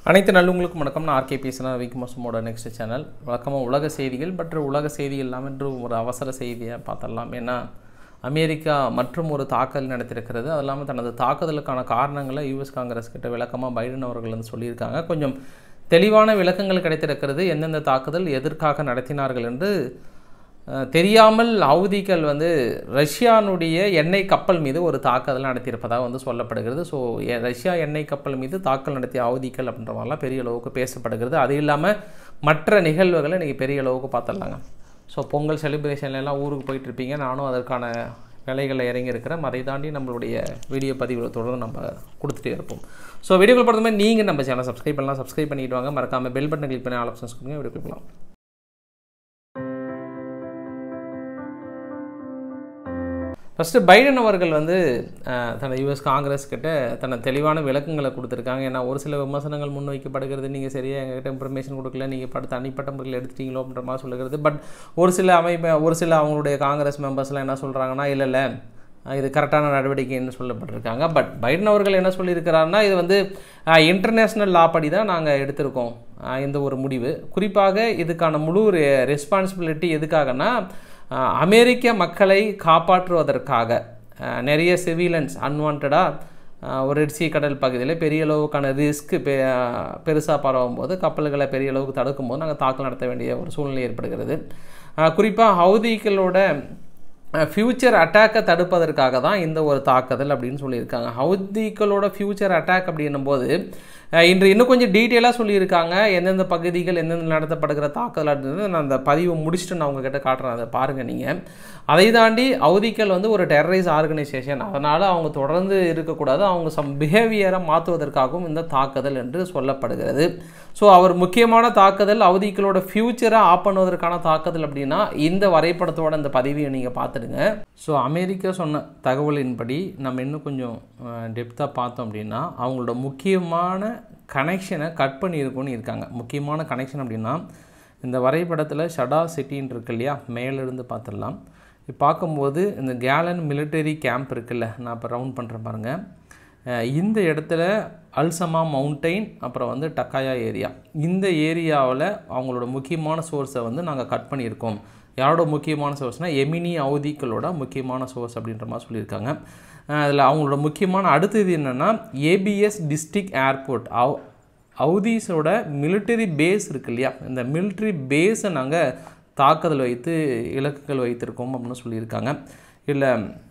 அனைத்து நல்லவங்களுக்கும் வணக்கம் நான் ஆர்கே பேசுகிறேன் ரவிக்கு மாசமோட நெக்ஸ்ட் சேனல் வழக்கமாக உலக செய்திகள் மற்ற உலக செய்திகள் இல்லாமல் என்று ஒரு அவசர செய்தியை பார்த்துடலாம் ஏன்னா அமெரிக்கா மற்றும் ஒரு தாக்குதல் நடத்திருக்கிறது அது இல்லாமல் தனது தாக்குதலுக்கான காரணங்களை யூஎஸ் காங்கிரஸ் கிட்ட விளக்கமாக பைடன் அவர்கள் வந்து சொல்லியிருக்காங்க கொஞ்சம் தெளிவான விளக்கங்கள் கிடைத்திருக்கிறது எந்தெந்த தாக்குதல் எதற்காக நடத்தினார்கள் என்று அஹ், தெரியாமல் ஹவுதிகள் வந்து ரஷ்யானுடைய எண்ணெய் கப்பல் மீது ஒரு தாக்குதல் நடத்தியிருப்பதாக வந்து சொல்லப்படுகிறது ஸோ ரஷ்யா எண்ணெய் கப்பல் மீது தாக்கல் நடத்திய ஹவுதிகள் அப்படின்ற மாதிரிலாம் பெரிய அளவுக்கு பேசப்படுகிறது அது இல்லாமல் மற்ற நிகழ்வுகளை இன்றைக்கி பெரிய அளவுக்கு பார்த்துடலாங்க ஸோ பொங்கல் செலிப்ரேஷன்ல எல்லாம் ஊருக்கு போயிட்டு இருப்பீங்க நானும் அதற்கான வேலைகளில் இறங்கி இருக்கிறேன் அதை தாண்டி நம்மளுடைய வீடியோ பதிவுகளை தொடர்ந்து நம்ம கொடுத்துட்டே இருப்போம் ஸோ வீடியோக்கள் பொறுத்த மாதிரி நீங்கள் நம்ம சேனல் சப்ஸ்கிரைப் பண்ணலாம் சப்ஸ்கிரைப் பண்ணிட்டு வாங்க மறக்காமல் பெல் பட்டன் கிளிக் பண்ணி ஆல் ஆப்ஷன்ஸ் கொடுங்க வீடியோ கொடுக்கலாம் ஃபஸ்ட்டு பைடன் அவர்கள் வந்து அஹ், தனது யூஎஸ் காங்கிரஸ் கிட்ட தன தெளிவான விளக்கங்களை கொடுத்துருக்காங்க ஏன்னா ஒரு சில விமர்சனங்கள் முன்வைக்கப்படுகிறது நீங்கள் சரியாக எங்ககிட்ட இன்ஃபர்மேஷன் கொடுக்கல நீங்கள் படுத்த தனிப்பட்ட முறையில் எடுத்துட்டீங்களோ அப்படின்ற மாதிரி சொல்லுகிறது பட் ஒரு சில அமைப்பு ஒரு சில அவங்களுடைய காங்கிரஸ் மெம்பர்ஸ்லாம் என்ன சொல்கிறாங்கன்னா இல்லை இல்லை இது கரெக்டான நடவடிக்கைன்னு சொல்லப்பட்டிருக்காங்க பட் பைடன் அவர்கள் என்ன சொல்லியிருக்கிறாருன்னா இது வந்து இன்டர்நேஷ்னல் லா படி தான் நாங்கள் எடுத்திருக்கோம் அஹ், இந்த ஒரு முடிவு குறிப்பாக இதுக்கான முழு ரெஸ்பான்சிபிலிட்டி எதுக்காகனா அஹ், அமெரிக்க மக்களை காப்பாற்றுவதற்காக அஹ், நிறைய சிவிலன்ஸ் அன்வான்டாக ஒரு ரெட்சி கடல் பகுதியில் பெரிய அளவுக்கான ரிஸ்க் பெ பெருசாக பரவும் போது கப்பல்களை பெரிய அளவுக்கு தடுக்கும் போது நாங்கள் தாக்கல் நடத்த வேண்டிய ஒரு சூழ்நிலை ஏற்படுகிறது குறிப்பாக ஹவுதிகளோட ஃப்யூச்சர் அட்டாக்கை தடுப்பதற்காக தான் இந்த ஒரு தாக்குதல் அப்படின்னு சொல்லியிருக்காங்க ஹவுதிகளோட ஃப்யூச்சர் அட்டாக் அப்படின்னும் போது அஹ், இன்று இன்னும் கொஞ்சம் டீட்டெயிலாக சொல்லியிருக்காங்க எந்தெந்த பகுதிகள் எந்தெந்த நடத்தப்படுகிற தாக்குதல் அப்படின்றது நான் அந்த பதிவை முடிச்சுட்டு நான் உங்ககிட்ட காட்டுறேன் அதை பாருங்கள் நீங்கள் அதை தாண்டி ஹவுதிகள் வந்து ஒரு டெரரைஸ் ஆர்கனைசேஷன் அதனால் அவங்க தொடர்ந்து இருக்கக்கூடாது அவங்க சம் பிஹேவியரை மாற்றுவதற்காகவும் இந்த தாக்குதல் என்று சொல்லப்படுகிறது ஸோ அவர் முக்கியமான தாக்குதல் அவதிகளோட ஃப்யூச்சரை ஆப் பண்ணுவதற்கான தாக்குதல் அப்படின்னா இந்த வரைபடத்தோட இந்த பதிவையை நீங்கள் பார்த்துடுங்க ஸோ அமெரிக்கா சொன்ன தகவலின்படி நம்ம இன்னும் கொஞ்சம் டெப்த்தாக பார்த்தோம் அப்படின்னா அவங்களோட முக்கியமான கனெக்ஷனை கட் பண்ணியிருக்குன்னு இருக்காங்க முக்கியமான கனெக்ஷன் அப்படின்னா இந்த வரைபடத்தில் ஷடா சிட்டின்னு இருக்கு இல்லையா மேலிருந்து பார்த்துடலாம் இது பார்க்கும்போது இந்த கேலன் மிலிட்டரி கேம்ப் இருக்குல்ல நான் இப்போ ரவுண்ட் பண்ணுறேன் பாருங்கள் அஹ் இந்த இடத்துல அல்சமா மவுண்டைன் அப்புறம் வந்து டக்காயா ஏரியா இந்த ஏரியாவில் அவங்களோட முக்கியமான சோர்ஸை வந்து நாங்கள் கட் பண்ணியிருக்கோம் யாரோட முக்கியமான சோர்ஸ்னால் எமினி அவுதிக்களோட முக்கியமான சோர்ஸ் அப்படின்ற மாதிரி சொல்லியிருக்காங்க அதில் அவங்களோட முக்கியமான அடுத்தது என்னென்னா ஏபிஎஸ் டிஸ்ட்ரிக்ட் ஏர்போர்ட் அவ் ஹவுதீஸோட மிலிட்டரி பேஸ் இருக்கு இல்லையா இந்த மிலிட்டரி பேஸை நாங்கள் தாக்குதல் வைத்து இலக்குகள் வைத்திருக்கோம் அப்படின்னு சொல்லியிருக்காங்க இல்லை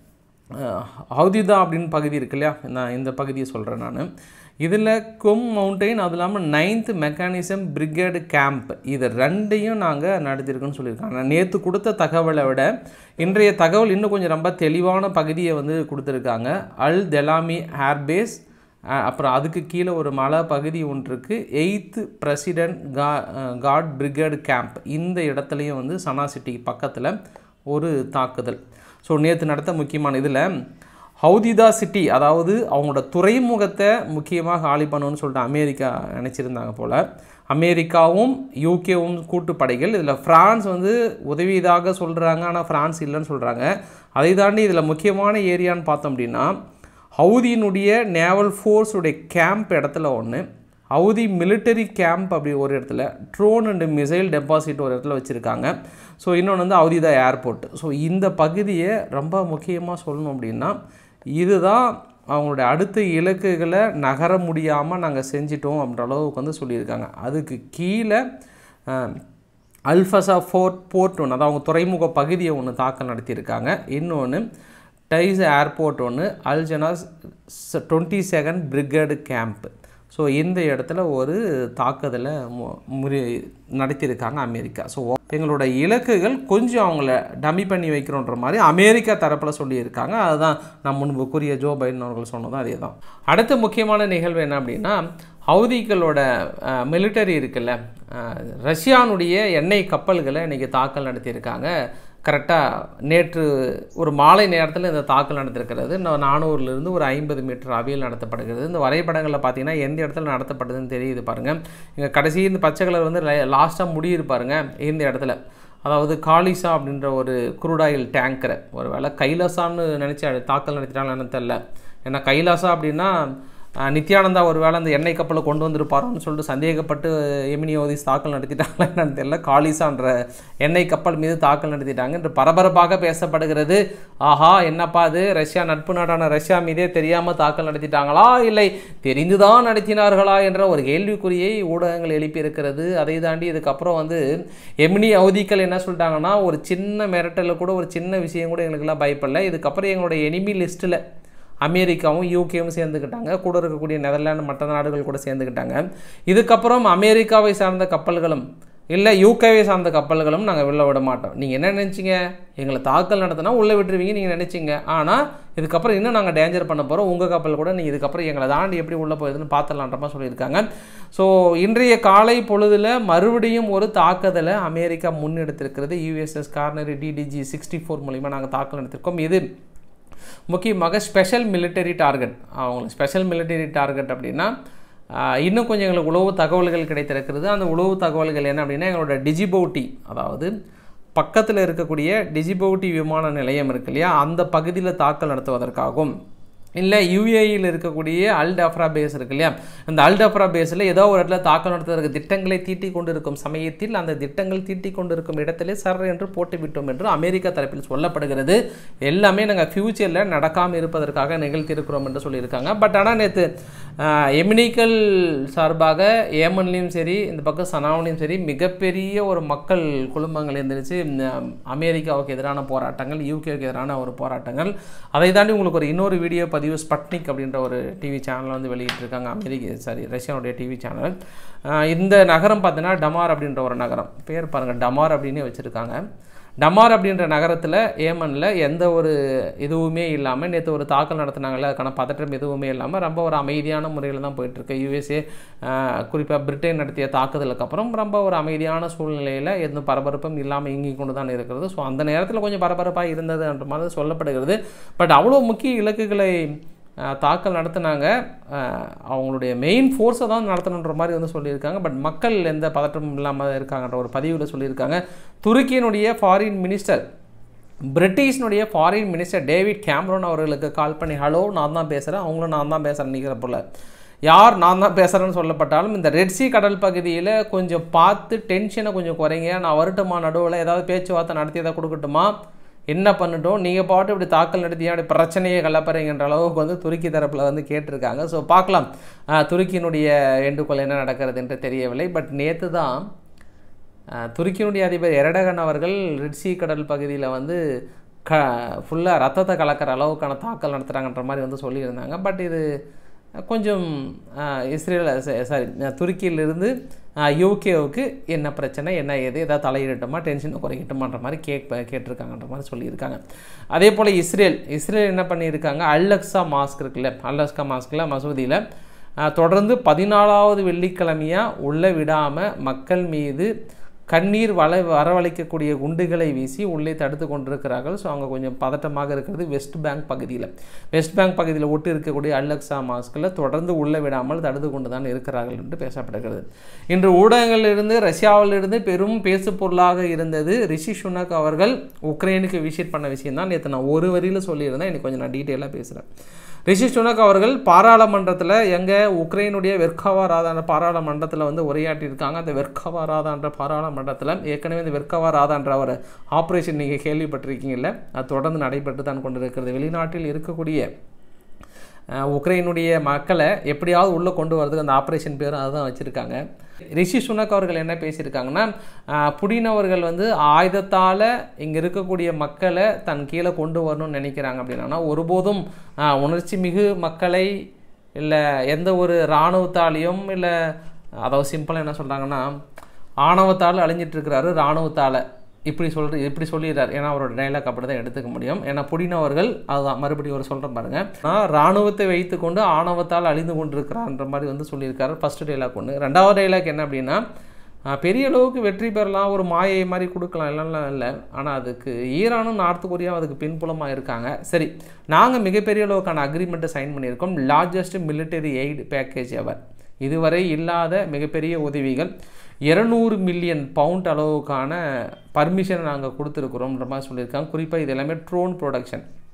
ஹவுதிதா அப்படின்னு பகுதி இருக்கு இல்லையா நான் இந்த பகுதியை சொல்கிறேன் நான் இதில் கொம் மவுண்டைன் அது இல்லாமல் நைன்த் மெக்கானிசம் பிரிகேடு கேம்ப் இது ரெண்டையும் நாங்கள் நடத்தியிருக்கோன்னு சொல்லியிருக்காங்க நேற்று கொடுத்த தகவலை விட இன்றைய தகவல் இன்னும் கொஞ்சம் ரொம்ப தெளிவான பகுதியை வந்து கொடுத்துருக்காங்க அல் தெலாமி ஏர்பேஸ் அஹ் அப்புறம் அதுக்கு கீழே ஒரு மலை பகுதி ஒன்று இருக்குது எயித்து பிரசிடென்ட் கா காட் பிரிகேடு கேம்ப் இந்த இடத்துலையும் வந்து சனா சிட்டி பக்கத்தில் ஒரு தாக்குதல் ஸோ நேற்று நடத்த முக்கியமான இதில் ஹவுதிதா சிட்டி அதாவது அவங்களோட துறைமுகத்தை முக்கியமாக காலி பண்ணணும்னு சொல்லிட்டு அமெரிக்கா நினச்சிருந்தாங்க போல் அமெரிக்காவும் யூகேவும் கூட்டுப்படைகள் இதில் ஃப்ரான்ஸ் வந்து உதவியதாக சொல்கிறாங்க ஆனால் ஃப்ரான்ஸ் இல்லைன்னு சொல்கிறாங்க அதை தாண்டி இதில் முக்கியமான ஏரியான்னு பார்த்தோம் அப்படின்னா ஹவுதியினுடைய நேவல் ஃபோர்ஸுடைய கேம்ப் இடத்துல ஒன்று ஹவுதி மிலிட்டரி கேம்ப் அப்படி ஒரு இடத்துல ட்ரோன் அண்டு மிசைல் டெபாசிட் ஒரு இடத்துல வச்சுருக்காங்க ஸோ இன்னொன்று வந்து ஹவுதிதா ஏர்போர்ட் ஸோ இந்த பகுதியை ரொம்ப முக்கியமாக சொல்லணும் அப்படின்னா இதுதான் அவங்களுடைய அடுத்த இலக்குகளை நகர முடியாமல் நாங்கள் செஞ்சிட்டோம் அப்படின்ற அளவுக்கு வந்து சொல்லியிருக்காங்க அதுக்கு கீழே அஹ், அல்ஃபசா ஃபோர்ட் போர்ட் ஒன்று அதாவது அவங்க துறைமுக பகுதியை ஒன்று தாக்கல் நடத்தியிருக்காங்க இன்னொன்று டைஸ் ஏர்போர்ட் ஒன்று அல்ஜனாஸ் twenty second brigade camp so இந்த இடத்துல ஒரு தாக்குதலை மு- முறி நடத்தியிருக்காங்க அமெரிக்கா ஸோ எங்களோட இலக்குகள் கொஞ்சம் அவங்கள டம்மி பண்ணி வைக்கிறோன்ற மாதிரி அமெரிக்கா தரப்பில் சொல்லியிருக்காங்க அதுதான் நான் முன்பு கூறிய ஜோ பைடன் அவர்கள் சொன்னதும் அதே தான் அடுத்த முக்கியமான நிகழ்வு என்ன அப்படின்னா ஹவுதிகளோட மிலிட்டரி இருக்குல்ல அஹ், ரஷ்யானுடைய எண்ணெய் கப்பல்களை இன்றைக்கி தாக்கல் நடத்தியிருக்காங்க கரெக்டாக நேற்று ஒரு மாலை நேரத்தில் இந்த தாக்கல் நடத்திருக்கிறது நான் நானூறுலேருந்து ஒரு ஐம்பது மீட்டர் அவியல் நடத்தப்படுகிறது இந்த வரைபடங்களில் பார்த்தீங்கன்னா எந்த இடத்துல நடத்தப்படுதுன்னு தெரியுது பாருங்கள் இங்கே கடைசி இந்த பச்சை கலர் வந்து லாஸ்ட்டாக முடியுது பாருங்கள் இந்த இடத்துல அதாவது காலிசா அப்படின்ற ஒரு குரூடாயில் டேங்கரை ஒரு வேளை கைலாசான்னு நினச்சி அது தாக்கல் நடத்திட்டாங்கன்னு தெரில ஏன்னா கைலாசா அப்படின்னா ஆஹ் நித்யானந்தா ஒரு வேளை அந்த எண்ணெய் கப்பலை கொண்டு வந்திருப்பாரோன்னு சொல்லிட்டு சந்தேகப்பட்டு எமினி ஓதிஸ் தாக்கல் நடத்திட்டாங்களா என்னன்னு தெரியல காலிசான்ற எண்ணெய் கப்பல் மீது தாக்கல் நடத்திட்டாங்க என்று பரபரப்பாக பேசப்படுகிறது ஆஹா என்னப்பா அது ரஷ்யா நட்பு நாடான ரஷ்யா மீதே தெரியாமல் தாக்கல் நடத்திட்டாங்களா இல்லை தெரிந்துதான் நடத்தினார்களா என்ற ஒரு கேள்விக்குறியை ஊடகங்கள் எழுப்பியிருக்கிறது அதை தாண்டி இதுக்கப்புறம் வந்து எமினி அவதிக்கள் என்ன சொல்லிட்டாங்கன்னா ஒரு சின்ன மிரட்டலில் கூட ஒரு சின்ன விஷயம் கூட எங்களுக்கெல்லாம் பயப்படல இதுக்கப்புறம் எங்களுடைய எனிமி லிஸ்ட்டில் அமெரிக்காவும் யூகேவும் சேர்ந்துக்கிட்டாங்க கூட இருக்கக்கூடிய நெதர்லாந்து மற்ற நாடுகள் கூட சேர்ந்துக்கிட்டாங்க இதுக்கப்புறம் அமெரிக்காவை சார்ந்த கப்பல்களும் இல்லை யூகேவை சார்ந்த கப்பல்களும் நாங்கள் வெளில விட மாட்டோம் நீங்கள் என்ன நினச்சிங்க எங்களை தாக்கல் நடத்தினா உள்ளே விட்டுருவீங்க நீங்கள் நினச்சிங்க ஆனால் இதுக்கப்புறம் இன்னும் நாங்கள் டேஞ்சர் பண்ண போகிறோம் உங்கள் கப்பல் கூட நீங்கள் இதுக்கப்புறம் எங்களை தாண்டி எப்படி உள்ளே போயிருதுன்னு பார்த்துடலான்ற மாதிரி சொல்லியிருக்காங்க ஸோ இன்றைய காலை பொழுதில் மறுபடியும் ஒரு தாக்குதலை அமெரிக்கா முன்னெடுத்திருக்கிறது USS Carney DDG sixty four மூலிமா நாங்கள் தாக்கல் நடத்திருக்கோம் இது முக்கியமாக ஸ்பெஷல் மிலிட்டரி டார்கெட் அவங்களுக்கு ஸ்பெஷல் மிலிட்டரி டார்கெட் அப்படின்னா ஆஹ், இன்னும் கொஞ்சம் எங்களுக்கு உளவு தகவல்கள் கிடைத்திருக்கிறது அந்த உளவு தகவல்கள் என்ன அப்படின்னா எங்களோட டிஜிபோட்டி அதாவது பக்கத்தில் இருக்கக்கூடிய டிஜிபோட்டி விமான நிலையம் இருக்கு இல்லையா அந்த பகுதியில் தாக்கல் நடத்துவதற்காகவும் இல்லை யூஏஇயில் இருக்கக்கூடிய அல் டஃப்ரா பேஸ் இருக்கு இல்லையா அந்த அல் டஃப்ரா பேஸில் ஏதோ ஒரு இடத்துல தாக்கல் நடத்துவதற்கு திட்டங்களை தீட்டிக் கொண்டிருக்கும் சமயத்தில் அந்த திட்டங்கள் தீட்டிக் கொண்டிருக்கும் இடத்திலே சர் என்று போட்டு விட்டோம் என்று அமெரிக்கா தரப்பில் சொல்லப்படுகிறது எல்லாமே நாங்கள் ஃப்யூச்சரில் நடக்காமல் இருப்பதற்காக நிகழ்த்தியிருக்கிறோம் என்று சொல்லியிருக்காங்க பட் ஆனால் நேற்று எமினிக்கல் சார்பாக ஏமன்லேயும் சரி இந்த பக்கம் சனாவிலையும் சரி மிகப்பெரிய ஒரு மக்கள் குழுமங்கள் இருந்துச்சு உம், அமெரிக்காவுக்கு எதிரான போராட்டங்கள் யூகேவுக்கு எதிரான ஒரு போராட்டங்கள் அதை தாண்டி உங்களுக்கு ஒரு இன்னொரு வீடியோ பதிவு ஸ்பட்னிக் அப்படின்ற ஒரு டிவி சேனல் வந்து வெளியிட்டிருக்காங்க அமெரிக்க சாரி ரஷ்யாவுடைய டிவி சேனல் இந்த நகரம் பார்த்தீங்கன்னா டமார் அப்படின்ற ஒரு நகரம் பேர் பாருங்கள் டமார் அப்படின்னே வச்சுருக்காங்க டமார் அப்படின்ற நகரத்தில் ஏமனில் எந்த ஒரு இதுவுமே இல்லாமல் நேற்று ஒரு தாக்கல் நடத்தினாங்கல்ல அதுக்கான பதற்றம் எதுவுமே இல்லாமல் ரொம்ப ஒரு அமைதியான முறையில் தான் போயிட்டுருக்கு யூஎஸ்ஏ குறிப்பாக பிரிட்டன் நடத்திய தாக்குதலுக்கு அப்புறம் ரொம்ப ஒரு அமைதியான சூழ்நிலையில் எந்த பரபரப்பும் இல்லாமல் இயங்கி கொண்டு தான் இருக்கிறது ஸோ அந்த நேரத்தில் கொஞ்சம் பரபரப்பாக இருந்ததுன்ற மாதிரி சொல்லப்படுகிறது பட் அவ்வளோ முக்கிய இலக்குகளை அஹ், தாக்கல் நடத்தினாங்க அஹ், அவங்களுடைய மெயின் ஃபோர்ஸை தான் நடத்தணுன்ற மாதிரி வந்து சொல்லியிருக்காங்க பட் மக்கள் எந்த பதற்றமும் இல்லாமல் இருக்காங்கன்ற ஒரு பதிவில் சொல்லியிருக்காங்க துருக்கியினுடைய ஃபாரின் மினிஸ்டர் பிரிட்டிஷ்னுடைய ஃபாரின் மினிஸ்டர் டேவிட் கேம்ரோன் அவர்களுக்கு கால் பண்ணி ஹலோ நான் தான் பேசுகிறேன் அவங்களும் நான் தான் பேசுகிறேன் நிற்கிற போல யார் நான் தான் பேசுகிறேன்னு சொல்லப்பட்டாலும் இந்த ரெட்சி கடல் பகுதியில் கொஞ்சம் பார்த்து டென்ஷனை கொஞ்சம் குறைங்க நான் வரட்டுமா நடுவில் ஏதாவது பேச்சுவார்த்தை நடத்தி எதாவது கொடுக்கட்டுமா என்ன பண்ணட்டும் நீங்கள் பாட்டு இப்படி தாக்கல் நடத்தி ஏன் இப்படி பிரச்சனையை கலப்பறீங்கன்ற அளவுக்கு வந்து துருக்கி தரப்பில் வந்து கேட்டிருக்காங்க ஸோ பார்க்கலாம் ஆஹ், துருக்கியினுடைய வேண்டுகோள் என்ன நடக்கிறது என்று தெரியவில்லை பட் நேற்று தான் ஆஹ், துருக்கியினுடைய அதிபர் எரடகன் அவர்கள் ரிட்சி கடல் பகுதியில் வந்து க ஃபுல்லாக ரத்தத்தை கலக்கிற அளவுக்கான தாக்கல் நடத்துகிறாங்கன்ற மாதிரி வந்து சொல்லியிருந்தாங்க பட் இது கொஞ்சம் ஆஹ், இஸ்ரேல் சாரி துருக்கியிலிருந்து யூகேவுக்கு என்ன பிரச்சனை என்ன ஏது ஏதாவது தலையிடட்டுமா டென்ஷனை குறைக்கட்டுமான்ற மாதிரி கேட் கேட்டிருக்காங்கன்ற மாதிரி சொல்லியிருக்காங்க அதே போல் இஸ்ரேல் இஸ்ரேல் என்ன பண்ணியிருக்காங்க அல்லக்ஸா மாஸ்க் இருக்குல்ல அல்லக்ஸா மாஸ்கில் மசூதியில் ஆஹ், தொடர்ந்து பதினாலாவது வெள்ளிக்கிழமையாக உள்ளே விடாமல் மக்கள் மீது கண்ணீர் வள வரவழைக்கக்கூடிய குண்டுகளை வீசி உள்ளே தடுத்து கொண்டிருக்கிறார்கள் ஸோ அங்கே கொஞ்சம் பதட்டமாக இருக்கிறது வெஸ்ட் பேங்க் பகுதியில் வெஸ்ட் பேங்க் பகுதியில் ஒட்டி இருக்கக்கூடிய அல்லக்ஸா மாஸ்கில் தொடர்ந்து உள்ளே விடாமல் தடுத்து கொண்டு தான் இருக்கிறார்கள் என்று பேசப்படுகிறது இன்று ஊடகங்களிலிருந்து ரஷ்யாவிலிருந்து பெரும் பேசு பொருளாக இருந்தது ரிஷி சுனக் அவர்கள் உக்ரைனுக்கு விசிட் பண்ண விஷயம் தான் நேற்று நான் ஒரு வரியில் சொல்லியிருந்தேன் இன்னைக்கு கொஞ்சம் நான் டீட்டெயிலாக பேசுகிறேன் ரிஷி சுனக் அவர்கள் பாராளுமன்றத்தில் எங்கே உக்ரைனுடைய வெர்காவா ராதான்ற பாராளுமன்றத்தில் வந்து உரையாற்றியிருக்காங்க அந்த வெர்காவா ராதான்ற பாராளுமன்றத்தில் ஏற்கனவே இந்த வெர்காவா ராதான்ற ஒரு ஆப்ரேஷன் நீங்கள் கேள்விப்பட்டிருக்கீங்கல்ல அது தொடர்ந்து நடைபெற்று தான் கொண்டிருக்கிறது வெளிநாட்டில் இருக்கக்கூடிய அஹ், உக்ரைனுடைய மக்களை எப்படியாவது உள்ளே கொண்டு வரதுக்கு அந்த ஆப்ரேஷன் பேரும் அதுதான் வச்சுருக்காங்க ரிஷி சுனக் அவர்கள் என்ன பேசியிருக்காங்கன்னா அஹ், புடின் அவர்கள் வந்து ஆயுதத்தால் இங்கே இருக்கக்கூடிய மக்களை தன் கீழே கொண்டு வரணும்னு நினைக்கிறாங்க அப்படின்னா ஒருபோதும் அஹ், உணர்ச்சி மிகு மக்களை இல்லை எந்த ஒரு இராணுவத்தாலையும் இல்லை அதாவது சிம்பிளாக என்ன சொல்கிறாங்கன்னா ஆணவத்தால் அழிஞ்சிட்டு இருக்கிறாரு இராணுவத்தால் இப்படி சொல்ற இப்படி சொல்லிடுறாரு ஏன்னா அவரோட டைலாக் அப்படி தான் எடுத்துக்க முடியும் ஏன்னா புடின் அவர்கள் அதுதான் மறுபடியும் ஒரு சொல்கிறேன் பாருங்க நான் இராணுவத்தை வைத்துக்கொண்டு ஆணவத்தால் அழிந்து கொண்டிருக்கிறான்ற மாதிரி வந்து சொல்லியிருக்காரு ஃபர்ஸ்ட் டைலாக் ஒன்று ரெண்டாவது டைலாக் என்ன அப்படின்னா ஆஹ், பெரிய அளவுக்கு வெற்றி பெறலாம் ஒரு மாயை மாதிரி கொடுக்கலாம் இல்லைன்னா இல்லை ஆனால் அதுக்கு ஈரானும் நார்த் கொரியாவும் அதுக்கு பின்புலமாக இருக்காங்க சரி நாங்கள் மிகப்பெரிய அளவுக்கான அக்ரிமெண்ட்டை சைன் பண்ணியிருக்கோம் largest military aid package ever இதுவரை இல்லாத மிகப்பெரிய உதவிகள் இரநூறு மில்லியன் பவுண்ட் அளவுக்கான பர்மிஷன் நாங்கள் கொடுத்துருக்குறோம்ன்ற மாதிரி சொல்லியிருக்காங்க குறிப்பாக இது எல்லாமே ட்ரோன் ப்ரொடக்ஷன்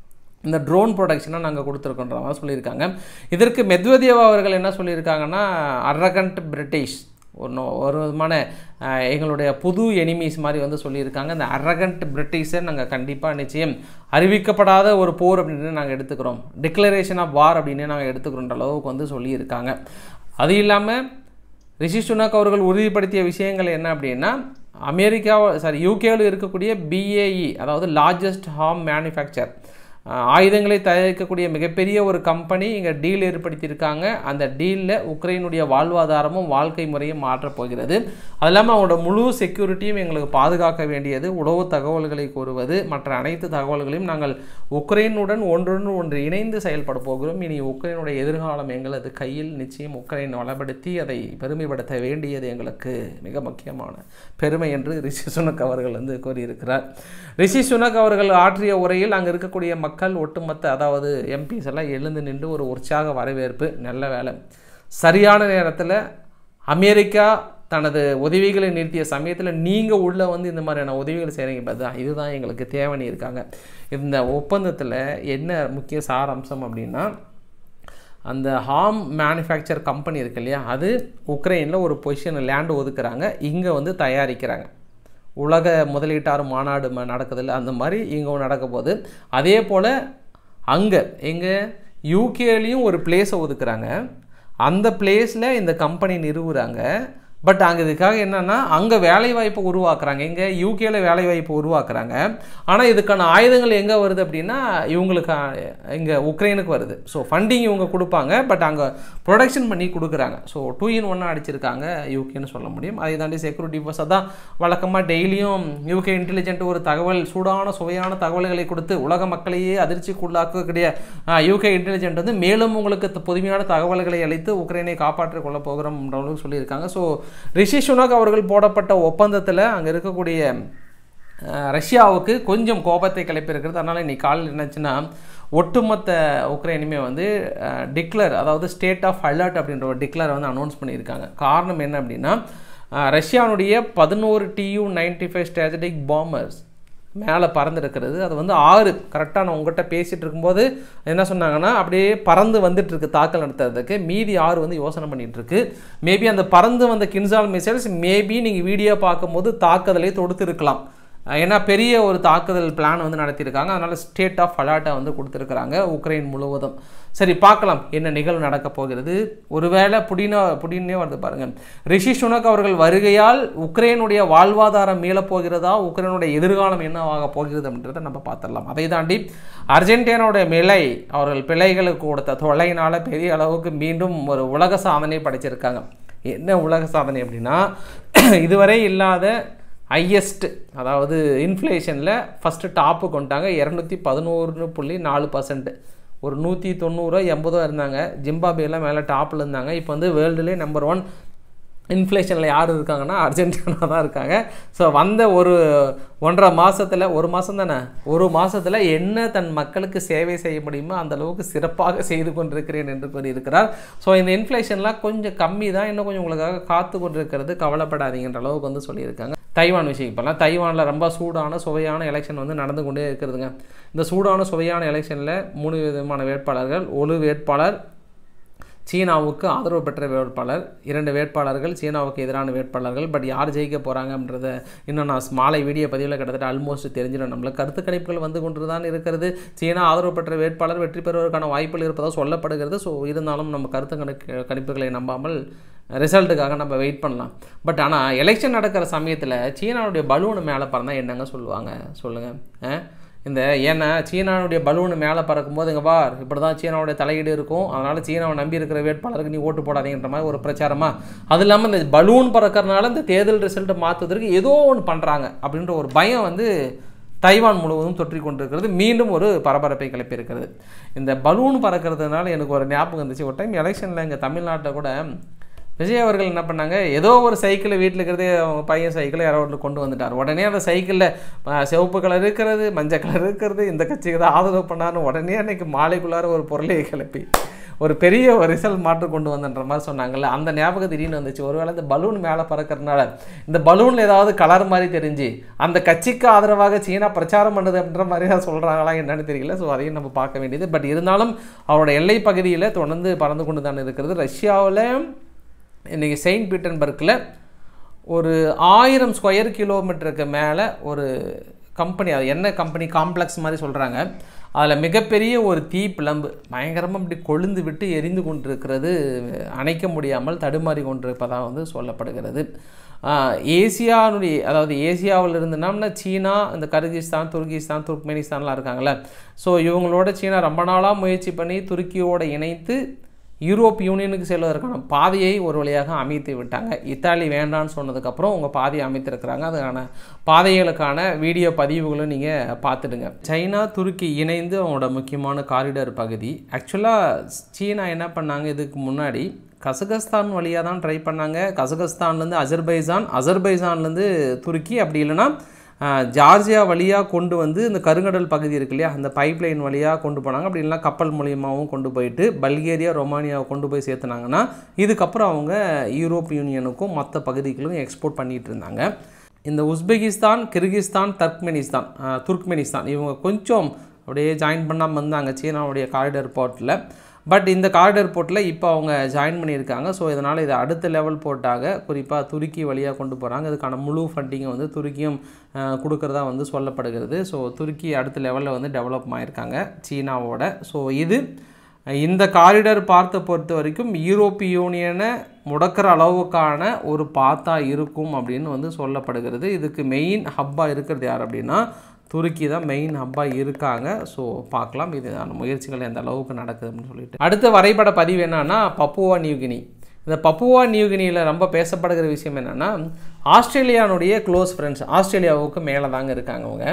இந்த ட்ரோன் ப்ரொடக்ஷனை நாங்கள் கொடுத்துருக்கோன்ற மாதிரி சொல்லியிருக்காங்க இதற்கு மெத்வதேவ் அவர்கள் என்ன சொல்லியிருக்காங்கன்னா அரகண்ட் பிரிட்டிஷ் ஒரு நோ- ஒரு விதமான அஹ், எங்களுடைய புது எனிமீஸ் மாதிரி வந்து சொல்லியிருக்காங்க இந்த அரகண்ட் பிரிட்டிஷை நாங்கள் கண்டிப்பாக நிச்சயம் அறிவிக்கப்படாத ஒரு போர் அப்படின்னு நாங்கள் எடுத்துக்கிறோம் டிக்ளரேஷன் ஆஃப் வார் அப்படின்னு நாங்கள் எடுத்துக்கிறோன்ற அளவுக்கு வந்து சொல்லியிருக்காங்க அது இல்லாமல் ரிஷி சுனக் அவர்கள் உறுதிப்படுத்திய விஷயங்கள் என்ன அப்படின்னா அமெரிக்கா சாரி யூகேவில் இருக்கக்கூடிய பிஏஇ அதாவது லார்ஜஸ்ட் ஹார்ம் மேனுஃபேக்சர் ஆயுதங்களை தயாரிக்கக்கூடிய மிகப்பெரிய ஒரு கம்பெனி இங்கே டீல் ஏற்படுத்தியிருக்காங்க அந்த டீலில் உக்ரைனுடைய வாழ்வாதாரமும் வாழ்க்கை முறையும் மாற்றப் போகிறது அது இல்லாமல் அவங்களோட முழு செக்யூரிட்டியும் எங்களுக்கு பாதுகாக்க வேண்டியது உளவு தகவல்களை கூறுவது மற்ற அனைத்து தகவல்களையும் நாங்கள் உக்ரைனுடன் ஒன்றுடன் ஒன்று இணைந்து செயல்பட போகிறோம் இனி உக்ரைனுடைய எதிர்காலம் எங்களது கையில் நிச்சயம் உக்ரைன் வளப்படுத்தி அதை பெருமைப்படுத்த வேண்டியது எங்களுக்கு மிக முக்கியமான பெருமை என்று ரிஷி சுனக் அவர்கள் வந்து கூறியிருக்கிறார் ரிஷி சுனக் அவர்கள் ஆற்றிய உரையில் அங்கே இருக்கக்கூடிய மக்கள் ஒட்டுமொத்த அதாவது எம்பிஸ் எல்லாம் எழுந்து நின்று ஒரு உற்சாக வரவேற்பு நல்ல வேலை சரியான நேரத்தில் அமெரிக்கா தனது உதவிகளை நிறுத்திய சமயத்தில் நீங்கள் உள்ளே வந்து இந்த மாதிரியான உதவிகள் செய்கிறீங்க பார்த்தா இதுதான் எங்களுக்கு தேவைன்னு இருக்காங்க இந்த ஒப்பந்தத்தில் என்ன முக்கிய சாராம்சம் அப்படின்னா அந்த ஹார்ம் மேனுஃபேக்சர் கம்பெனி இருக்கு இல்லையா அது உக்ரைனில் ஒரு பொசிஷன் லேண்டு ஒதுக்குறாங்க இங்கே வந்து தயாரிக்கிறாங்க உலக முதலீட்டார் மாநாடு ம- நடக்குதுல்ல அந்த மாதிரி இங்கே நடக்க போகுது அதே போல் அங்கே எங்கே யூகேலேயும் ஒரு பிளேஸை ஒதுக்குறாங்க அந்த பிளேஸில் இந்த கம்பெனி நிறுவுறாங்க பட் அங்கே இதுக்காக என்னென்னா அங்கே வேலைவாய்ப்பை உருவாக்குறாங்க எங்கே யூகேல வேலைவாய்ப்பு உருவாக்குறாங்க ஆனால் இதுக்கான ஆயுதங்கள் எங்கே வருது அப்படின்னா இவங்களுக்கு இங்கே உக்ரைனுக்கு வருது ஸோ ஃபண்டிங் இவங்க கொடுப்பாங்க பட் அங்கே ப்ரொடக்ஷன் பண்ணி கொடுக்குறாங்க ஸோ டூ இன் ஒன்னாக அடிச்சிருக்காங்க யூகேன்னு சொல்ல முடியும் அதை தாண்டி செக்யூரிட்டி ஃபோர்ஸ் அதான் வழக்கமாக டெய்லியும் யூகே இன்டெலிஜென்ட் ஒரு தகவல் சூடான சுவையான தகவல்களை கொடுத்து உலக மக்களையே அதிர்ச்சிக்குள்ளாக்கக்கூடிய யூகே இன்டெலிஜென்ட் வந்து மேலும் உங்களுக்கு த- புதுமையான தகவல்களை அளித்து உக்ரைனை காப்பாற்றிக் கொள்ள போகிறோம் அளவுக்கு சொல்லியிருக்காங்க ஸோ ரிஷி சுனக் அவர்கள் போடப்பட்ட ஒப்பந்தத்தில் அங்கே இருக்கக்கூடிய அஹ், ரஷ்யாவுக்கு கொஞ்சம் கோபத்தை கிளப்பியிருக்கிறது அதனால் இன்னைக்கு காலையில் என்னாச்சுன்னா ஒட்டுமொத்த உக்ரைனுமே வந்து டிக்ளர் அதாவது ஸ்டேட் ஆஃப் அலர்ட் அப்படின்ற ஒரு டிக்ளர் வந்து அனௌன்ஸ் பண்ணியிருக்காங்க காரணம் என்ன அப்படின்னா அஹ், ரஷ்யானுடைய பதினோரு Tu ninety five strategic bombers மேலே பறந்துருக்கிறது அது வந்து ஆறு கரெக்டாக நான் உங்கள்கிட்ட பேசிகிட்டு இருக்கும்போது என்ன சொன்னாங்கன்னா அப்படியே பறந்து வந்துட்டு இருக்கு தாக்கல் நடத்துறதுக்கு மீதி ஆறு வந்து யோசனை பண்ணிட்டு இருக்கு மேபி அந்த பறந்து வந்த கின்சால் மிசைல்ஸ் மேபி நீங்கள் வீடியோ பார்க்கும்போது தாக்குதலை தொடுத்து இருக்கலாம் ஏன்னா பெரிய ஒரு தாக்குதல் பிளான் வந்து நடத்தியிருக்காங்க அதனால் ஸ்டேட் ஆஃப் அலர்ட்டை வந்து கொடுத்துருக்குறாங்க உக்ரைன் முழுவதும் சரி பார்க்கலாம் என்ன நிகழ்வு நடக்க போகிறது ஒருவேளை புடினா புடினே வருது பாருங்க ரிஷி சுனக் அவர்கள் வருகையால் உக்ரைனுடைய வாழ்வாதாரம் மீளப் போகிறதா உக்ரைனுடைய எதிர்காலம் என்னவாக போகிறது அப்படின்றத நம்ம பார்த்துடலாம் அதை தாண்டி அர்ஜென்டினாவுடைய மிலை அவர்கள் பிள்ளைகளுக்கு கொடுத்த தொல்லையினால் பெரிய அளவுக்கு மீண்டும் ஒரு உலக சாதனை படைச்சிருக்காங்க என்ன உலக சாதனை அப்படின்னா இதுவரை இல்லாத ஹையஸ்ட் அதாவது இன்ஃப்ளேஷனில் ஃபஸ்ட்டு டாப்பு கொண்டாங்க இரநூத்தி பதினோரு புள்ளி நாலு பர்சன்ட் ஒரு நூற்றி தொண்ணூறோ எண்பதோ இருந்தாங்க ஜிம்பாபேலாம் மேலே டாப்பில் இருந்தாங்க இப்போ வந்து வேர்ல்டுலேயே நம்பர் ஒன் இன்ஃப்ளேஷனில் யார் இருக்காங்கன்னா அர்ஜென்டினா தான் இருக்காங்க ஸோ வந்த ஒரு ஒன்றரை மாதத்தில் ஒரு மாதம் தானே ஒரு மாதத்தில் என்ன தன் மக்களுக்கு சேவை செய்ய முடியுமோ அந்த அளவுக்கு சிறப்பாக செய்து கொண்டிருக்கிறேன் என்று கூறியிருக்கிறார் ஸோ இந்த இன்ஃப்ளேஷன்லாம் கொஞ்சம் கம்மி தான் இன்னும் கொஞ்சம் உங்களுக்காக காத்து கொண்டிருக்கிறது கவலைப்படாதீங்கன்ற அளவுக்கு வந்து சொல்லியிருக்காங்க தைவான் விஷயம் இப்போல்லாம் தைவானில் ரொம்ப சூடான சுவையான எலெக்ஷன் வந்து நடந்து கொண்டே இருக்கிறதுங்க இந்த சூடான சுவையான எலெக்ஷனில் மூணு விதமான வேட்பாளர்கள் ஒரு வேட்பாளர் சீனாவுக்கு ஆதரவு பெற்ற வேட்பாளர் இரண்டு வேட்பாளர்கள் சீனாவுக்கு எதிரான வேட்பாளர்கள் பட் யார் ஜெயிக்க போகிறாங்க அப்படின்றத இன்னும் நான் மாலை வீடியோ பதிவில் கிட்டத்தட்ட ஆல்மோஸ்ட் தெரிஞ்சிடும் நம்மளுக்கு கருத்து கணிப்புகள் வந்து கொண்டு தான் இருக்கிறது சீனா ஆதரவு பெற்ற வேட்பாளர் வெற்றி பெறுவதற்கான வாய்ப்புகள் இருப்பதாக சொல்லப்படுகிறது ஸோ இருந்தாலும் நம்ம கருத்து கணிப்பு கணிப்புகளை நம்பாமல் ரிசல்ட்டுக்காக நம்ம வெயிட் பண்ணலாம் பட் ஆனால் எலெக்ஷன் நடக்கிற சமயத்தில் சீனாவுடைய பலூனு மேலே பறந்தால் என்னங்க சொல்லுவாங்க சொல்லுங்கள் இந்த ஏன்னா சீனாவுடைய பலூனு மேலே பறக்கும்போது இங்கே பார் இப்படி தான் சீனாவுடைய தலையீடு இருக்கும் அதனால் சீனாவை நம்பி இருக்கிற வேட்பாளருக்கு நீ ஓட்டு போடாதீங்கன்ற மாதிரி ஒரு பிரச்சாரமா அது இல்லாமல் இந்த பலூன் பறக்கறனால இந்த தேர்தல் ரிசல்ட்டை மாற்றுவதற்கு ஏதோ ஒன்று பண்ணுறாங்க அப்படின்ற ஒரு பயம் வந்து தைவான் முழுவதும் தொற்றிக் கொண்டிருக்கிறது மீண்டும் ஒரு பரபரப்பை கிளப்பியிருக்கிறது இந்த பலூன் பறக்கிறதுனால எனக்கு ஒரு ஞாபகம் இருந்துச்சு ஒரு டைம் எலெக்ஷனில் இங்கே தமிழ்நாட்டில் கூட விஜய் அவர்கள் என்ன பண்ணாங்க ஏதோ ஒரு சைக்கிளை வீட்டில் இருக்கிறதே அவங்க பையன் சைக்கிளை யாரோ ஒருத்தர் கொண்டு வந்துட்டார் உடனே அந்த சைக்கிளில் சிவப்பு கலர் இருக்கிறது மஞ்சள் கலர் இருக்கிறது இந்த கட்சிக்கு தான் ஆதரவு பண்ணாருன்னு உடனே அன்னைக்கு மாலைக்குள்ளார ஒரு பொருளையை கிளப்பி ஒரு பெரிய ஒரு ரிசல்ட் மாற்று கொண்டு வந்தன்ற மாதிரி சொன்னாங்கல்ல அந்த ஞாபகம் திடீர்னு வந்துச்சு ஒருவேளை இந்த பலூன் மேலே பறக்கறதுனால இந்த பலூனில் ஏதாவது கலர் மாதிரி தெரிஞ்சு அந்த கட்சிக்கு ஆதரவாக சீனா பிரச்சாரம் பண்ணுது அப்படின்ற மாதிரி தான் சொல்கிறாங்களா என்னன்னு தெரியல ஸோ அதையும் நம்ம பார்க்க வேண்டியது பட் இருந்தாலும் அவரோட எல்லை பகுதியில் தொடர்ந்து பறந்து கொண்டு தான் இருக்கிறது ரஷ்யாவில் இன்றைக்கி செயின்ட் பீட்டன்பர்க்கில் ஒரு ஆயிரம் ஸ்கொயர் கிலோமீட்டருக்கு மேலே ஒரு கம்பெனி அது என்ன கம்பெனி காம்ப்ளெக்ஸ் மாதிரி சொல்கிறாங்க அதில் மிகப்பெரிய ஒரு தீ பிளம்பு பயங்கரமாக இப்படி கொழுந்து விட்டு எரிந்து கொண்டிருக்கிறது அணைக்க முடியாமல் தடுமாறி கொண்டிருப்பதாக வந்து சொல்லப்படுகிறது ஏசியானுடைய அதாவது ஏசியாவில் இருந்துனோம்னா சீனா இந்த கர்கிஸ்தான் துர்கிஸ்தான் துர்க்மெனிஸ்தான்லாம் இருக்காங்கள்ல ஸோ இவங்களோட சீனா ரொம்ப நாளாக முயற்சி பண்ணி துருக்கியோடு இணைத்து யூரோப் யூனியனுக்கு செல்வதற்கான பாதையை ஒரு வழியாக அமைத்து விட்டாங்க இத்தாலி வேண்டான்னு சொன்னதுக்கப்புறம் உங்கள் பாதையை அமைத்திருக்கிறாங்க அதுக்கான பாதைகளுக்கான வீடியோ பதிவுகளும் நீங்கள் பார்த்துடுங்க சைனா துருக்கி இணைந்து அவங்களோட முக்கியமான காரிடர் பகுதி ஆக்சுவலாக சீனா என்ன பண்ணாங்க இதுக்கு முன்னாடி கசகஸ்தான் வழியாக தான் ட்ரை பண்ணாங்க கசகஸ்தான்லேருந்து அஜர்பைசான் அஜர்பைசான்லேருந்து துருக்கி அப்படி இல்லைன்னா ஜார்ஜியா வழியாக கொண்டு வந்து இந்த கருங்கடல் பகுதி இருக்கு இல்லையா அந்த பைப்லைன் வழியாக கொண்டு போனாங்க அப்படி இல்லைனா கப்பல் மூலியமாகவும் கொண்டு போயிட்டு பல்கேரியா ரொமானியாவை கொண்டு போய் சேர்த்துனாங்கன்னா இதுக்கப்புறம் அவங்க யூரோப் யூனியனுக்கும் மற்ற பகுதிகளுக்கும் எக்ஸ்போர்ட் பண்ணிகிட்டு இருந்தாங்க இந்த உஸ்பெகிஸ்தான் கிர்கிஸ்தான் தர்க்மெனிஸ்தான் துர்க்மெனிஸ்தான் இவங்க கொஞ்சம் அப்படியே ஜாயின் பண்ணாமல் வந்தாங்க சீனாவுடைய காரிடர் போர்ட்டில் பட் இந்த காரிடர் போர்ட்டில் இப்போ அவங்க ஜாயின் பண்ணியிருக்காங்க ஸோ இதனால் இதை அடுத்த லெவல் போட்டாக குறிப்பாக துருக்கி வழியாக கொண்டு போகிறாங்க இதுக்கான முழு ஃபண்டிங்கை வந்து துருக்கியும் கொடுக்குறதா வந்து சொல்லப்படுகிறது ஸோ துருக்கி அடுத்த லெவலில் வந்து டெவலப் ஆகியிருக்காங்க சீனாவோட ஸோ இது இந்த காரிடர் பார்த்த பொறுத்த வரைக்கும் யூரோப்பிய யூனியனை முடக்கிற அளவுக்கான ஒரு பாத்தா இருக்கும் அப்படின்னு வந்து சொல்லப்படுகிறது இதுக்கு மெயின் ஹப்பாக இருக்கிறது யார் அப்படின்னா துருக்கி தான் மெயின் ஹப்பாக இருக்காங்க ஸோ பார்க்கலாம் இதுதான முயற்சிகள் எந்த அளவுக்கு நடக்குது அப்படின்னு சொல்லிட்டு அடுத்த வரைபட பதிவு என்னன்னா பப்புவா நியூகினி இந்த பப்புவா நியூகினியில் ரொம்ப பேசப்படுகிற விஷயம் என்னென்னா ஆஸ்திரேலியானுடைய க்ளோஸ் ஃப்ரெண்ட்ஸ் ஆஸ்திரேலியாவுக்கு மேலே தாங்க இருக்காங்க அவங்க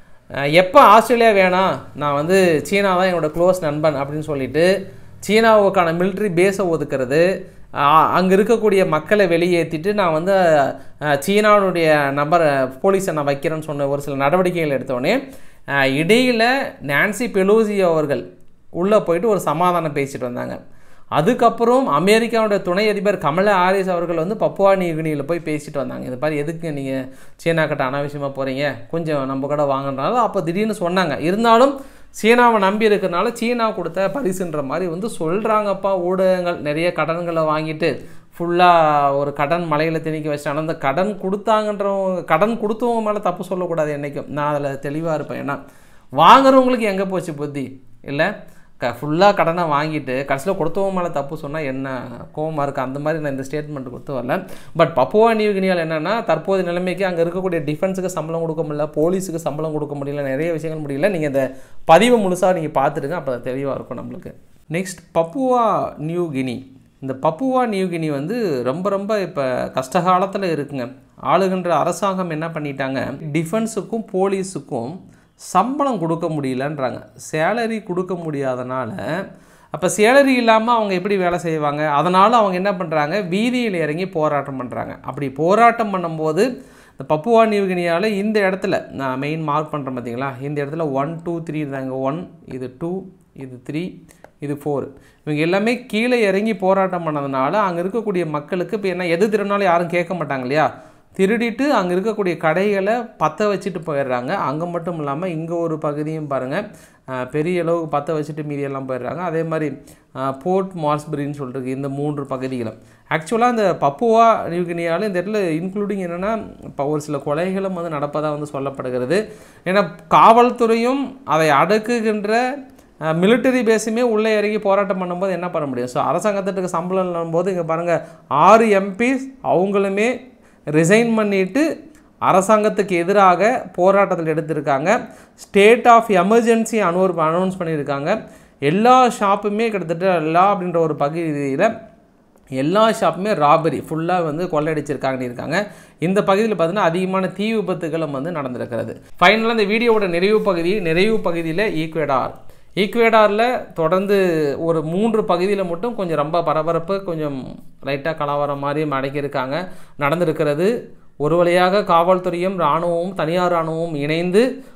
எப்போ ஆஸ்திரேலியா வேணாம் நான் வந்து சீனா தான் என்னோடய க்ளோஸ் நண்பன் அப்படின்னு சொல்லிட்டு சீனாவுக்கான மிலிட்ரி பேஸை ஒதுக்கிறது அங்கே இருக்கக்கூடிய மக்களை வெளியேற்றிட்டு நான் வந்து சீனாவுடைய நபர் போலீஸை நான் வைக்கிறேன்னு சொன்ன ஒரு சில நடவடிக்கைகள் எடுத்தோடனே இடையில் நான்சி பெலோசி அவர்கள் உள்ளே போயிட்டு ஒரு சமாதானம் பேசிட்டு வந்தாங்க அதுக்கப்புறம் அமெரிக்காவுடைய துணை அதிபர் கமலா ஹாரிஸ் அவர்கள் வந்து பப்புவா நியூகினியில் போய் பேசிட்டு வந்தாங்க இது மாதிரி எதுக்கு நீங்கள் சீனா கிட்ட அனாவசியமாக போகிறீங்க கொஞ்சம் நம்ம கூட வாங்கினாலும் அப்போ திடீர்னு சொன்னாங்க இருந்தாலும் சீனாவை நம்பி இருக்கிறனால சீனா கொடுத்த பரிசுன்ற மாதிரி வந்து சொல்கிறாங்கப்பா ஊடகங்கள் நிறைய கடன்களை வாங்கிட்டு ஃபுல்லாக ஒரு கடன் மலையில் திணிக்க வச்சிட்டாங்க அந்த கடன் கொடுத்தாங்கன்றவங்க கடன் கொடுத்தவங்க மேலே தப்பு சொல்லக்கூடாது என்றைக்கும் நான் அதில் தெளிவாக இருப்பேன் ஏன்னா வாங்குறவங்களுக்கு எங்கே போச்சு புத்தி இல்லை க ஃபுல்லாக கடனை வாங்கிட்டு கடைசியில் கொடுத்தவங்க மேலே தப்பு சொன்னால் என்ன கோவமாக இருக்குது அந்த மாதிரி நான் இந்த ஸ்டேட்மெண்ட் கொடுத்து வரல பட் பப்புவா நியூகினியால் என்னென்னா தற்போது நிலைமைக்கு அங்கே இருக்கக்கூடிய டிஃபென்ஸுக்கு சம்பளம் கொடுக்க முடியல போலீஸுக்கு சம்பளம் கொடுக்க முடியல நிறைய விஷயங்கள் முடியல நீங்கள் இந்த பதிவு முழுசாக நீங்கள் பார்த்துடுங்க அப்போ தெளிவாக இருக்கும் நம்மளுக்கு நெக்ஸ்ட் பப்புவா நியூ கினி இந்த பப்புவா நியூ கினி வந்து ரொம்ப ரொம்ப இப்போ கஷ்டகாலத்தில் இருக்குங்க ஆளுகின்ற அரசாங்கம் என்ன பண்ணிட்டாங்க டிஃபென்ஸுக்கும் போலீஸுக்கும் சம்பளம் கொடுக்க முடியலன்றாங்க சேலரி கொடுக்க முடியாதனால அப்போ சேலரி இல்லாமல் அவங்க எப்படி வேலை செய்வாங்க அதனால் அவங்க என்ன பண்ணுறாங்க வீதியில் இறங்கி போராட்டம் பண்ணுறாங்க அப்படி போராட்டம் பண்ணும்போது இந்த பப்புவா நியூகினியாவில் இந்த இடத்துல நான் மெயின் மார்க் பண்ணுறேன் பார்த்தீங்களா இந்த இடத்துல ஒன் டூ த்ரீ இருந்தாங்க ஒன் இது டூ இது த்ரீ இது ஃபோர் இவங்க எல்லாமே கீழே இறங்கி போராட்டம் பண்ணதுனால அங்கே இருக்கக்கூடிய மக்களுக்கு இப்போ என்ன எது திருநாளும் யாரும் கேட்க மாட்டாங்க இல்லையா திருடிட்டு அங்கே இருக்கக்கூடிய கடைகளை பற்ற வச்சுட்டு போயிடுறாங்க அங்கே மட்டும் இல்லாமல் இங்கே ஒரு பகுதியும் பாருங்கள் பெரிய அளவுக்கு பற்ற வச்சுட்டு மீதியெல்லாம் போயிடுறாங்க அதே மாதிரி போர்ட் மார்ஸ்பரின்னு சொல்லிட்டு இந்த மூன்று பகுதிகளும் ஆக்சுவலாக இந்த பப்புவா நியூகினியாவில் இந்த இடத்துல இன்க்ளூடிங் என்னென்னா இப்போ ஒரு சில கொலைகளும் வந்து நடப்பதாக வந்து சொல்லப்படுகிறது ஏன்னா காவல்துறையும் அதை அடக்குகின்ற மிலிட்டரி பேஸுமே உள்ளே இறங்கி போராட்டம் பண்ணும்போது என்ன பண்ண முடியும் ஸோ அரசாங்கத்திற்கு சம்பளம் போது இங்கே பாருங்கள் ஆறு எம்பிஸ் அவங்களுமே ரிசைன் பண்ணிவிட்டு அரசாங்கத்துக்கு எதிராக போராட்டத்தில் எடுத்திருக்காங்க ஸ்டேட் ஆஃப் எமர்ஜென்சி அனௌர் அனௌன்ஸ் பண்ணியிருக்காங்க எல்லா ஷாப்புமே கிட்டத்தட்ட எல்லா அப்படின்ற ஒரு பகுதியில் எல்லா ஷாப்புமே ராபரி ஃபுல்லாக வந்து கொள்ளையடிச்சிருக்காங்கன்னு இருக்காங்க இந்த பகுதியில் பார்த்தீங்கன்னா அதிகமான தீ விபத்துகளும் வந்து நடந்திருக்கிறது ஃபைனலாக இந்த வீடியோவோட நிறைவு பகுதி நிறைவு பகுதியில் ஈக்வேடார் ஈக்வேடாரில் தொடர்ந்து ஒரு மூன்று பகுதியில் மட்டும் கொஞ்சம் ரொம்ப பரபரப்பு கொஞ்சம் லைட்டாக கலவரம் மாதிரி அடக்கியிருக்காங்க நடந்திருக்கிறது ஒரு வழியாக காவல்துறையும் இராணுவமும் தனியார் இராணுவமும் இணைந்து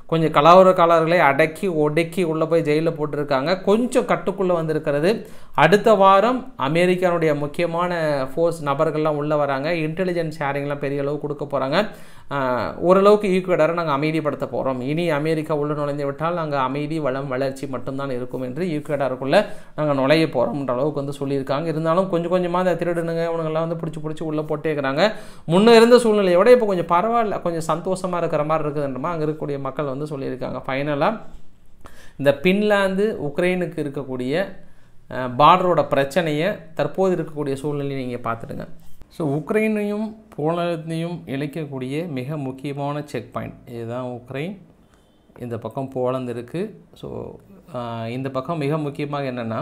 கொஞ்சம் கலவரக்காரர்களை அடக்கி ஒடுக்கி உள்ளே போய் ஜெயிலில் போட்டிருக்காங்க கொஞ்சம் கட்டுக்குள்ளே வந்திருக்கிறது அடுத்த வாரம் அமெரிக்காவுடைய முக்கியமான ஃபோர்ஸ் நபர்கள்லாம் உள்ளே வராங்க இன்டெலிஜென்ஸ் ஷேரிங்லாம் பெரிய அளவு கொடுக்க போகிறாங்க ஓரளவுக்கு ஈக்குவேட்டரை நாங்கள் அமைதிப்படுத்த போகிறோம் இனி அமெரிக்கா உள்ள நுழைந்து விட்டால் நாங்கள் அமைதி வளம் வளர்ச்சி மட்டும்தான் இருக்கும் என்று ஈக்குவேட்டருக்குள்ளே நாங்கள் நுழைய போகிறோம்ன்ற அளவுக்கு வந்து சொல்லியிருக்காங்க இருந்தாலும் கொஞ்சம் கொஞ்சமாக அந்த திருடனுங்க இவனுங்கெல்லாம் வந்து பிடிச்சி பிடிச்சி உள்ளே போட்டே இருக்கிறாங்க முன்ன இருந்த சூழ்நிலையை விட இப்போ கொஞ்சம் பரவாயில்ல கொஞ்சம் சந்தோஷமாக இருக்கிற மாதிரி இருக்குதுன்றமா அங்கே இருக்கக்கூடிய மக்கள் வந்து சொல்லியிருக்காங்க ஃபைனலாக இந்த பின்லாந்து உக்ரைனுக்கு இருக்கக்கூடிய பார்டரோட பிரச்சனையை தற்போது இருக்கக்கூடிய சூழ்நிலையை நீங்கள் பார்த்துடுங்க ஸோ உக்ரைனையும் போலந்தையும் இணைக்கக்கூடிய மிக முக்கியமான செக் பாயிண்ட் இதுதான் உக்ரைன் இந்த பக்கம் போலந்து இருக்குது ஸோ இந்த பக்கம் மிக முக்கியமாக என்னென்னா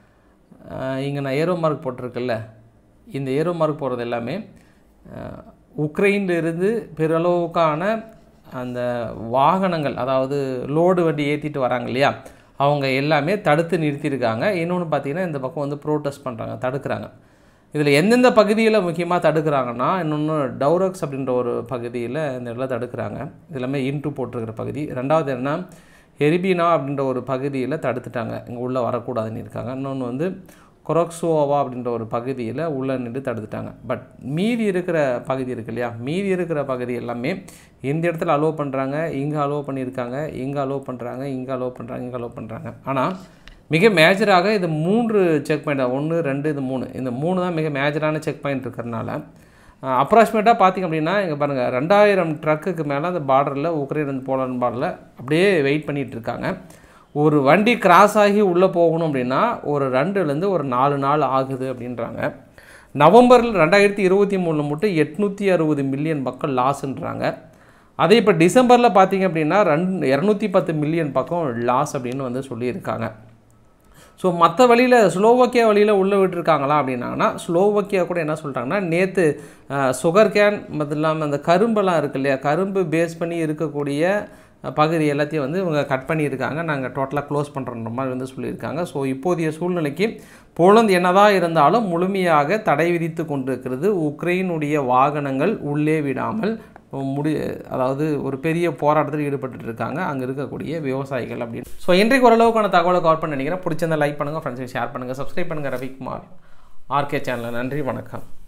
இங்கே நான் ஏரோ மார்க் போட்டிருக்கேன்ல இந்த ஏரோ மார்க் போகிறது எல்லாமே உக்ரைனிலிருந்து பெருளவுக்கான அந்த வாகனங்கள் அதாவது லோடு வண்டி ஏற்றிட்டு வராங்க இல்லையா அவங்க எல்லாமே தடுத்து நிறுத்தியிருக்காங்க இன்னொன்று பார்த்தீங்கன்னா இந்த பக்கம் வந்து ப்ரோட்டஸ்ட் பண்ணுறாங்க தடுக்கிறாங்க இதில் எந்தெந்த பகுதியில் முக்கியமாக தடுக்கிறாங்கன்னா இன்னொன்று டவுரக்ஸ் அப்படின்ற ஒரு பகுதியில் இந்த இடத்துல தடுக்கிறாங்க இது எல்லாமே இன்ட்டு போட்டிருக்கிற பகுதி ரெண்டாவது என்ன எரிபினா அப்படின்ற ஒரு பகுதியில் தடுத்துட்டாங்க இங்கே உள்ளே வரக்கூடாதுன்னு இருக்காங்க இன்னொன்று வந்து கொரக்ஸோவா அப்படின்ற ஒரு பகுதியில் உள்ளே நின்று தடுத்துட்டாங்க பட் மீதி இருக்கிற பகுதி இருக்கு இல்லையா மீதி இருக்கிற பகுதி எல்லாமே இந்த இடத்துல அலோவ் பண்ணுறாங்க இங்கே அலோவ் பண்ணியிருக்காங்க இங்கே அலோவ் பண்ணுறாங்க இங்கே அலோவ் பண்ணுறாங்க இங்கே அலோவ் பண்ணுறாங்க ஆனால் மிக மேஜராக இது மூன்று செக் பாயிண்ட் ஒன்று ரெண்டு இது மூணு இந்த மூணு தான் மிக மேஜரான செக் பாயிண்ட் இருக்கிறனால அப்ராக்சிமேட்டாக பார்த்திங்க அப்படின்னா இங்கே பாருங்கள் ரெண்டாயிரம் ட்ரக்குக்கு மேலே அந்த பார்டரில் உக்ரைன் போலன் பார்டரில் அப்படியே வெயிட் பண்ணிகிட்டு இருக்காங்க ஒரு வண்டி கிராஸ் ஆகி உள்ளே போகணும் அப்படின்னா ஒரு ரெண்டுலேருந்து ஒரு நாலு நாள் ஆகுது அப்படின்றாங்க நவம்பரில் ரெண்டாயிரத்தி இருபத்தி மூணில் மட்டும் எட்நூற்றி அறுபது மில்லியன் மக்கள் லாஸ்ன்றாங்க அதே இப்போ டிசம்பரில் பார்த்திங்க அப்படின்னா ரெண்டு இரநூத்தி பத்து மில்லியன் பக்கம் லாஸ் அப்படின்னு வந்து சொல்லியிருக்காங்க ஸோ மற்ற வழியில் ஸ்லோவக்கியா வழியில் உள்ளே விட்டுருக்காங்களா அப்படின்னாங்கன்னா ஸ்லோவக்கியா கூட என்ன சொல்கிறாங்கன்னா நேற்று சுகர் கேன் அது இல்லாமல் அந்த கரும்பெல்லாம் இருக்கு இல்லையா கரும்பு பேஸ் பண்ணி இருக்கக்கூடிய பகுதி எல்லாத்தையும் வந்து இவங்க கட் பண்ணியிருக்காங்க நாங்கள் டோட்டலாக க்ளோஸ் பண்ணுறன்ற மாதிரி வந்து சொல்லியிருக்காங்க ஸோ இப்போதைய சூழ்நிலைக்கு போலந்து என்னதான் இருந்தாலும் முழுமையாக தடை விதித்து கொண்டிருக்கிறது உக்ரைனுடைய வாகனங்கள் உள்ளே விடாமல் முடி அதாவது ஒரு பெரிய போராட்டத்தில் ஈடுபட்டு இருக்காங்க அங்கே இருக்கக்கூடிய விவசாயிகள் அப்படின்னு ஸோ இன்றைக்கு ஓரளவுக்கான தகவலை கவர் பண்ண நினைக்கிறேன் பிடிச்சிருந்தா லைக் பண்ணுங்கள் ஃப்ரெண்ட்ஸுக்கு ஷேர் பண்ணுங்கள் சப்ஸ்கிரைப் பண்ணுங்கள் ரவிக்குமார் ஆர்கே சேனலில் நன்றி வணக்கம்